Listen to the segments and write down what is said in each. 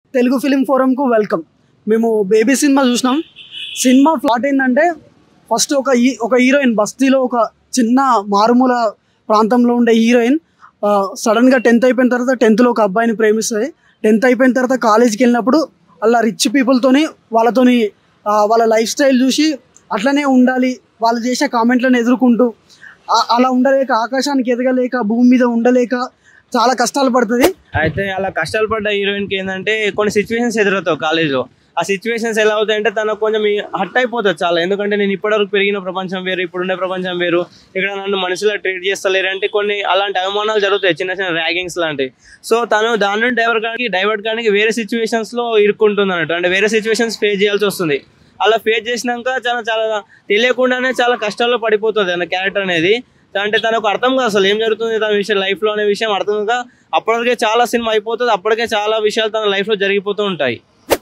Telugu film ఫోరంకు welcome మేము బేబీ సినిమా చూసినాం సినిమా ప్లాట్ ఏంటంటే ఫస్ట్ ఒక హీ- ఒక హీరోయిన్ బస్తీలో ఒక చిన్న మారుమూల ప్రాంతంలో ఉండే హీరోయిన్ సడన్గా టెన్త్ అయిపోయిన తర్వాత టెన్త్లో ఒక అబ్బాయిని ప్రేమిస్తుంది టెన్త్ అయిపోయిన తర్వాత కాలేజీకి వెళ్ళినప్పుడు అలా రిచ్ పీపుల్తోని వాళ్ళతోని ఆ, వాళ్ళ లైఫ్ స్టైల్ చూసి అట్లనే ఉండాలి వాళ్ళు చేసే కామెంట్లను ఎదుర్కొంటూ ఆ- అలా ఉండలేక ఆకాశానికి ఎదగలేక భూమి మీద ఉండలేక చాలా కష్టాలు పడుతుంది అయితే అలా కష్టాలు పడ్డ హీరోయిన్ కి ఏంటంటే కొన్ని సిచ్యువేషన్స్ ఎదురవుతావు కాలేజ్ లో ఆ సిచ్యువేషన్స్ ఎలా అవుతాయంటే తనకు కొంచెం హట్ అయిపోతుంది చాలా ఎందుకంటే నేను ఇప్పటివరకు పెరిగిన ప్రపంచం వేరు ఇప్పుడుండే ప్రపంచం వేరు ఇక్కడ నన్ను మనుషులా ట్రీట్ చేస్తలేరు అంటే కొన్ని అలాంటి అవమానాలు జరుగుతాయి చిన్న చిన్న ర్యాగింగ్స్ లాంటివి సో తను దాని నుండి డైవర్ కానీ డైవర్ట్ కానీ వేరే సిచ్యువేషన్స్ లో ఇరుక్కుంటుంది అన్నట్టు అంటే వేరే సిచ్యువేషన్స్ ఫేస్ చేయాల్సి వస్తుంది అలా ఫేస్ చేసినాక చాలా చాలా తెలియకుండానే చాలా కష్టాల్లో పడిపోతుంది అన్న క్యారెక్టర్ అనేది అంటే తనకు అర్థం కాదు అసలు ఏం జరుగుతుంది తన విషయం లైఫ్ లో అనే విషయం అర్థం కాక అప్పటికే చాలా సినిమా అయిపోతుంది అప్పటికే చాలా విషయాలు తన లైఫ్ లో జరిగిపోతూ ఉంటాయి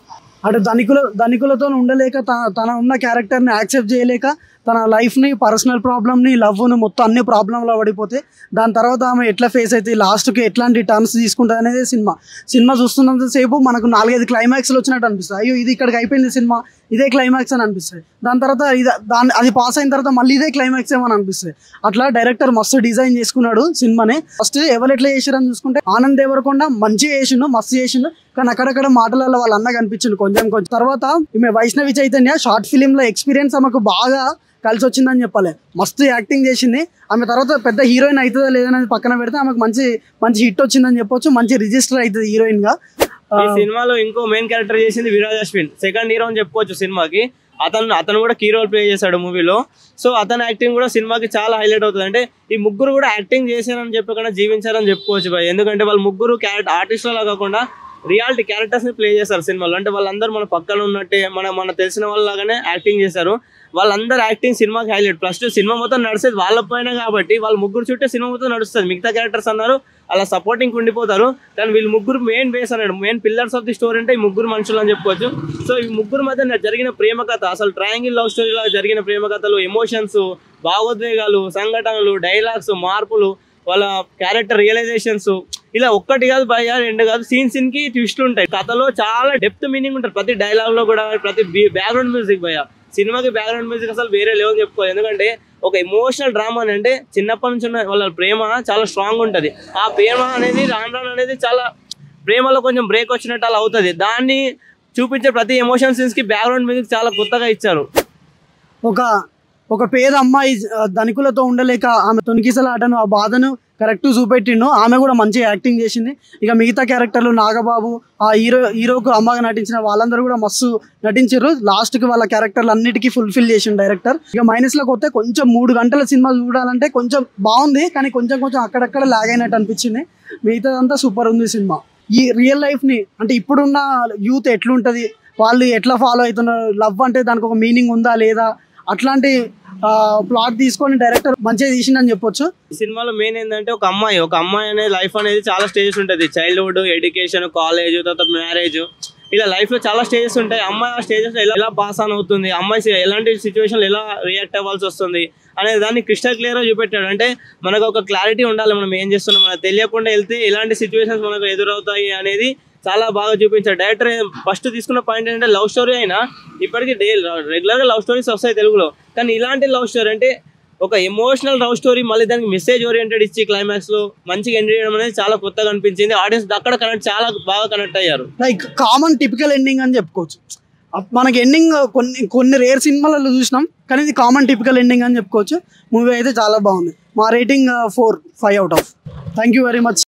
అటు ధనికుల ధనికులతో ఉండలేక తన తన ఉన్న క్యారెక్టర్ని యాక్సెప్ట్ చేయలేక తన లైఫ్ని పర్సనల్ ప్రాబ్లమ్ని లవ్ను మొత్తం అన్ని ప్రాబ్లంలో పడిపోతే దాని తర్వాత ఆమె ఎట్లా ఫేస్ అయితే లాస్ట్కి ఎట్లాంటి టర్న్స్ తీసుకుంటుంది అనేది సినిమా సినిమా చూస్తున్నంతసేపు మనకు నాలుగైదు క్లైమాక్స్లు వచ్చినట్టు అనిపిస్తుంది అయ్యో ఇది ఇక్కడికి అయిపోయింది సినిమా ఇదే క్లైమాక్స్ అని అనిపిస్తుంది దాని తర్వాత ఇది దాని అది పాస్ అయిన తర్వాత మళ్ళీ ఇదే క్లైమాక్స్ ఏమని అనిపిస్తుంది అట్లా డైరెక్టర్ మస్తు డిజైన్ చేసుకున్నాడు సినిమాని ఫస్ట్ ఎవరు ఎట్లా చేసారని చూసుకుంటే ఆనంద్ దేవరకొండ మంచిగా చేసిండు మస్తు చేసిండు కానీ అక్కడక్కడ మాటలలో వాళ్ళ అన్న కనిపించిండు కొంచెం కొంచెం తర్వాత ఈమె వైష్ణవి చైతన్య షార్ట్ ఫిలిం లో ఎక్స్పీరియన్స్ ఆమెకు బాగా కలిసి వచ్చిందని చెప్పాలి మస్తు యాక్టింగ్ చేసింది ఆమె తర్వాత పెద్ద హీరోయిన్ అవుతుందా లేదనేది పక్కన పెడితే ఆమెకు మంచి మంచి హిట్ వచ్చిందని చెప్పొచ్చు మంచి రిజిస్టర్ అవుతుంది హీరోయిన్ గా ఆ, ఈ సినిమాలో ఇంకో మెయిన్ క్యారెక్టర్ చేసింది విరాజ్ అశ్విన్ సెకండ్ హీరో అని చెప్పుకోవచ్చు సినిమాకి అతను అతను కూడా కీ రోల్ ప్లే చేశాడు మూవీలో సో అతని యాక్టింగ్ కూడా సినిమాకి చాలా హైలైట్ అవుతుంది అంటే ఈ ముగ్గురు కూడా యాక్టింగ్ చేశారని చెప్పకుండా జీవించారని చెప్పుకోవచ్చు భయ్ ఎందుకంటే వాళ్ళు ముగ్గురు క్యారెక్టర్ ఆర్టిస్టులా కాకుండా రియాలిటీ క్యారెక్టర్స్ ని ప్లే చేస్తారు సినిమాలో అంటే వాళ్ళందరూ మన పక్కన ఉన్నట్టే మన మన తెలిసిన వాళ్ళలాగానే యాక్టింగ్ చేశారు వాళ్ళందరూ యాక్టింగ్ సినిమాకి హైలైట్ ప్లస్ సినిమా మొత్తం నడిచేది వాళ్ళ పైన కాబట్టి వాళ్ళ ముగ్గురు చుట్టే సినిమా మొత్తం నడుస్తుంది మిగతా క్యారెక్టర్స్ అన్నారు అలా సపోర్టింగ్ ఉండిపోతారు కానీ వీళ్ళు ముగ్గురు మెయిన్ బేస్ అన్నాడు main pillars of the story అంటే ఈ ముగ్గురు మనుషులు అని చెప్పుకోవచ్చు సో ఈ ముగ్గురు మధ్య జరిగిన ప్రేమ కథ అసలు ట్రయాంగిల్ లవ్ స్టోరీ లాగా జరిగిన ప్రేమ కథలు ఎమోషన్స్ భావోద్వేగాలు సంఘటనలు డైలాగ్స్ మార్పులు వాళ్ళ క్యారెక్టర్ రియలైజేషన్స్ ఇలా ఒక్కటి కాదు భయ రెండు కాదు సీన్ సీన్ కి ట్విస్ట్లు ఉంటాయి కథలో చాలా డెప్త్ మీనింగ్ ఉంటుంది ప్రతి డైలాగ్ లో కూడా ప్రతి బ్యాక్గ్రౌండ్ మ్యూజిక్ భయ సినిమాకి బ్యాక్గ్రౌండ్ మ్యూజిక్ అసలు వేరే లెవెల్ చెప్పుకోవాలి ఎందుకంటే ఒక ఎమోషనల్ డ్రామా అని అంటే చిన్నప్పటి నుంచి ఉన్న వాళ్ళ ప్రేమ చాలా స్ట్రాంగ్ ఉంటుంది ఆ ప్రేమ అనేది రాను రాను అనేది చాలా ప్రేమలో కొంచెం బ్రేక్ వచ్చినట్టు అలా అవుతుంది దాన్ని చూపించే ప్రతి ఎమోషన్ సీన్స్ కి బ్యాక్గ్రౌండ్ మ్యూజిక్ చాలా కొత్తగా ఇచ్చారు ఒక ఒక పేద అమ్మాయి ఆ, ధనికులతో ఉండలేక ఆమె తొనికిసలాటను ఆ బాధను కరెక్ట్ చూపెట్టిండు ఆమె కూడా మంచిగా యాక్టింగ్ చేసింది ఇక మిగతా క్యారెక్టర్లు నాగబాబు ఆ హీరో హీరోకు అమ్మగా నటించిన వాళ్ళందరూ కూడా మస్తు నటించారు లాస్ట్కి వాళ్ళ క్యారెక్టర్లు అన్నిటికీ ఫుల్ఫిల్ చేసిండు డైరెక్టర్ ఇక మైనస్లోకి వస్తే కొంచెం మూడు గంటల సినిమా చూడాలంటే కొంచెం బాగుంది కానీ కొంచెం కొంచెం అక్కడక్కడ లాగ్ అయినట్టు అనిపించింది మిగతాదంతా సూపర్ ఉంది సినిమా ఈ రియల్ లైఫ్ని అంటే ఇప్పుడున్న యూత్ ఎట్లుంటుంది వాళ్ళు ఎట్లా ఫాలో అవుతున్నారు లవ్ అంటే దానికి ఒక మీనింగ్ ఉందా లేదా అట్లాంటి ప్లాట్ తీసుకొని డైరెక్టర్ మంచిగా తీసిండని చెప్పొచ్చు ఈ సినిమాలో మెయిన్ ఏంటంటే ఒక అమ్మాయి ఒక అమ్మాయి అనే లైఫ్ అనేది చాలా స్టేజెస్ ఉంటుంది చైల్డ్హుడ్ ఎడ్యుకేషన్ కాలేజ్ తర్వాత మ్యారేజ్ ఇలా లైఫ్ లో చాలా స్టేజెస్ ఉంటాయి అమ్మాయి ఆ స్టేజెస్ ఎలా ఎలా పాస్ ఆన్ అవుతుంది అమ్మాయి సి- ఎలాంటి సిచ్యువేషన్ ఎలా రియాక్ట్ అవ్వాల్సి వస్తుంది అనే దాన్ని క్రిస్టల్ క్లియర్ గా చూపెట్టాడు అంటే మనకు ఒక క్లారిటీ ఉండాలి మనం ఏం చేస్తున్నాం మనకు తెలియకుండా వెళ్తే ఎలాంటి సిచ్యువేషన్స్ మనకు ఎదురవుతాయి అనేది చాలా బాగా చూపించాడు డైరెక్టర్ ఫస్ట్ తీసుకున్న పాయింట్ ఏంటంటే లవ్ స్టోరీ అయినా ఇప్పటికీ డే రెగ్యులర్ గా లవ్ స్టోరీస్ వస్తాయి తెలుగులో కానీ ఇలాంటి లవ్ స్టోరీ అంటే ఒక ఎమోషనల్ లవ్ స్టోరీ మళ్ళీ దానికి మెసేజ్ ఓరియంటెడ్ ఇచ్చి క్లైమాక్స్ లో మంచిగా ఎండ్ చేయడం అనేది చాలా కొత్తగా అనిపించింది ఆడియన్స్ అక్కడ కనెక్ట్ చాలా బాగా కనెక్ట్ అయ్యారు లైక్ కామన్ టిపికల్ ఎండింగ్ అని చెప్పుకోవచ్చు అప్- మనకి ఎండింగ్ కొన్ని కొన్ని రేర్ సినిమాలలో చూసినాం కానీ ఇది కామన్ టిపికల్ ఎండింగ్ అని చెప్పుకోవచ్చు మూవీ అయితే చాలా బాగుంది మా rating four five out of thank you very much